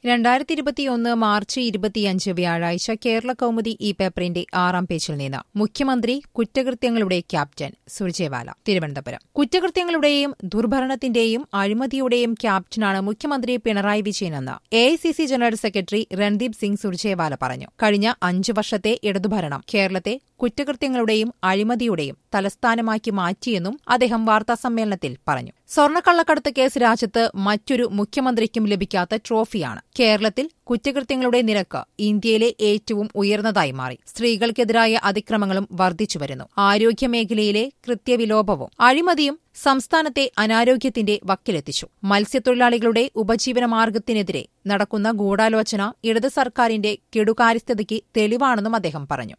രണ്ടായിരത്തി ഇരുപത്തിയൊന്ന് മാർച്ച് ഇരുപത്തിയഞ്ച് വ്യാഴാഴ്ച കേരള കൗമുദി ഈ പേപ്പറിന്റെ ആറാം പേജിൽ നിന്ന് മുഖ്യമന്ത്രി കുറ്റകൃത്യങ്ങളുടെ ക്യാപ്റ്റൻ സുർജേവാല തിരുവനന്തപുരം കുറ്റകൃത്യങ്ങളുടെയും ദുർഭരണത്തിന്റെയും അഴിമതിയുടെയും ക്യാപ്റ്റനാണ് മുഖ്യമന്ത്രി പിണറായി വിജയനെന്ന് A I C C general secretary Randeep Singh Surjewala പറഞ്ഞു കഴിഞ്ഞ അഞ്ചു വർഷത്തെ ഇടതുഭരണം കേരളത്തെ കുറ്റകൃത്യങ്ങളുടെയും അഴിമതിയുടെയും തലസ്ഥാനമാക്കി മാറ്റിയെന്നും അദ്ദേഹം വാർത്താസമ്മേളനത്തിൽ പറഞ്ഞു സ്വർണ്ണക്കള്ളക്കടത്ത് കേസ് രാജ്യത്ത് മറ്റൊരു മുഖ്യമന്ത്രിക്കും ലഭിക്കാത്ത ട്രോഫിയാണ് കേരളത്തിൽ കുറ്റകൃത്യങ്ങളുടെ നിരക്ക് ഇന്ത്യയിലെ ഏറ്റവും ഉയർന്നതായി മാറി സ്ത്രീകൾക്കെതിരായ അതിക്രമങ്ങളും വർദ്ധിച്ചുവരുന്നു ആരോഗ്യമേഖലയിലെ കൃത്യവിലോപവും അഴിമതിയും സംസ്ഥാനത്തെ അനാരോഗ്യത്തിന്റെ വക്കിലെത്തിച്ചു മത്സ്യത്തൊഴിലാളികളുടെ ഉപജീവനമാർഗത്തിനെതിരെ നടക്കുന്ന ഗൂഢാലോചന ഇടത് സർക്കാരിന്റെ കെടുകാര്യസ്ഥതയ്ക്ക് തെളിവാണെന്നും അദ്ദേഹം പറഞ്ഞു